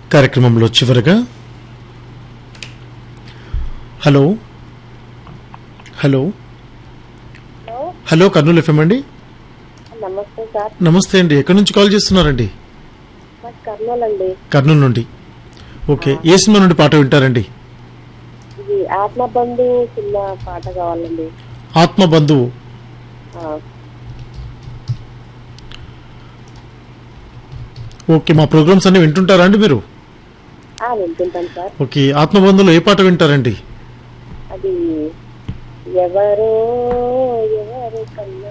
కార్యక్రమంలో చివరగా hello hello hello Kurnool FM అండి నమస్తే సార్ నమస్తే అండి ఎక్కడి నుంచి కాల్ చేస్తున్నారండి మాది కర్నూలు అండి కర్నూలు నుండి ఓకే ఏ సినిమా నుండి పాట వింటారండి ఇది ఆత్మబంధు సినిమా పాట కావాలండి ఆత్మ బంధువు ఆ, ఓకే మా ప్రోగ్రామ్స్ అన్ని వింటుంటారా అండి మీరు ఆ, వింటుంటాను సార్ ఓకే ఆత్మ బంధువులో ఏ పాట వింటారండి అది ఎవరో ఎవరు కన్నా